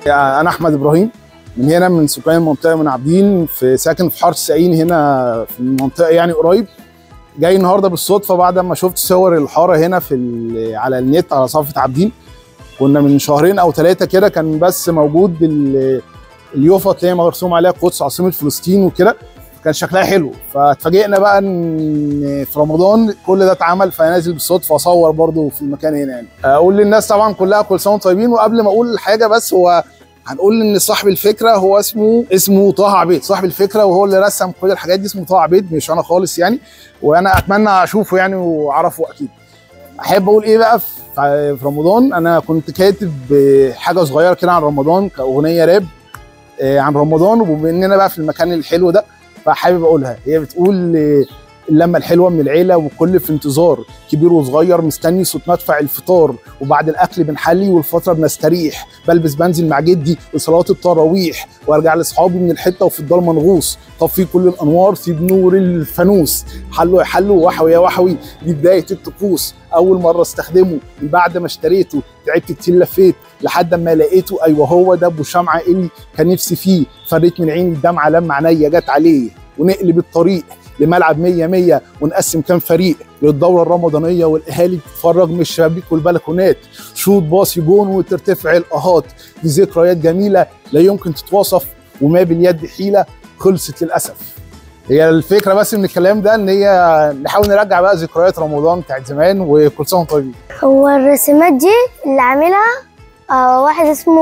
انا احمد ابراهيم من هنا من سكان المنطقه من عابدين في ساكن في حاره 90 هنا في المنطقه يعني قريب جاي النهارده بالصدفه بعد ما شفت صور الحاره هنا في ال- على النت على صفحه عابدين كنا من شهرين او ثلاثه كده كان بس موجود ال- اليوفط اللي هي مرسوم عليها قدس عاصمه فلسطين وكده كان شكلها حلو فاتفاجئنا بقى ان في رمضان كل ده اتعمل فنازل بالصدفه اصور برضو في المكان هنا يعني اقول للناس طبعا كلها كل سنه وانتم طيبين وقبل ما اقول حاجه بس هو هنقول ان صاحب الفكره هو اسمه اسمه طه عبيد صاحب الفكره وهو اللي رسم كل الحاجات دي اسمه طه عبيد مش انا خالص يعني وانا اتمنى اشوفه يعني واعرفه اكيد احب اقول ايه بقى في في رمضان انا كنت كاتب حاجه صغيره كده عن رمضان كاغنيه راب آه، عن رمضان وبما اننا بقى في المكان الحلو ده فحابب اقولها هي بتقول آه، اللمه الحلوه من العيله والكل في انتظار كبير وصغير مستني صوت مدفع الفطار وبعد الاكل بنحلي والفتره بنستريح بلبس بنزل مع جدي لصلاه التراويح وارجع لاصحابي من الحته وفي الضلمه نغوص طفي كل الانوار سيب نور الفانوس حلو يا حلو وحوي يا وحوي دي بدايه الطقوس اول مره استخدمه من بعد ما اشتريته تعبت كتير لفيت لحد ما لقيته ايوه هو ده ابو شمعه اللي كان نفسي فيه فريت من عيني الدمعه لما عينيا جت عليه ونقلب الطريق لملعب 100 100 ونقسم كام فريق للدوره الرمضانيه والاهالي تتفرج من الشبابيك والبلكونات شوط باصي جون وترتفع الاهات دي ذكريات جميله لا يمكن تتوصف وما باليد حيله خلصت للاسف هي الفكره بس من الكلام ده ان هي نحاول نرجع بقى ذكريات رمضان بتاعت زمان وكل سنه وانتم طيبين هو الرسومات دي اللي عاملها آه واحد اسمه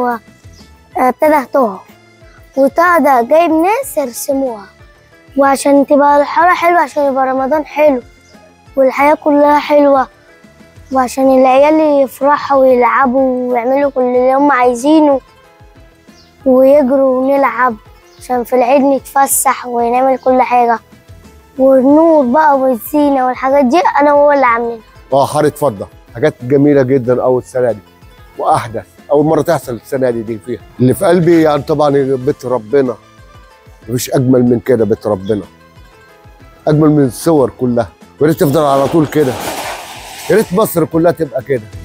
آه، ابتدى طه وطه ده جايب ناس يرسموها وعشان تبقى الحارة حلوة عشان يبقى رمضان حلو والحياة كلها حلوة وعشان العيال يفرحوا ويلعبوا ويعملوا كل اللي هم عايزينه ويجروا ونلعب عشان في العيد نتفسح ونعمل كل حاجة والنور بقى والزينة والحاجات دي أنا وهو اللي عاملينها اه حاره فرده حاجات جميله جدا اول السنه دي واحدث اول مره تحصل السنه دي دي فيها اللي في قلبي يعني طبعا بيت ربنا مفيش اجمل من كده بيت ربنا اجمل من الصور كلها ويا ريت تفضل على طول كده يا ريت مصر كلها تبقى كده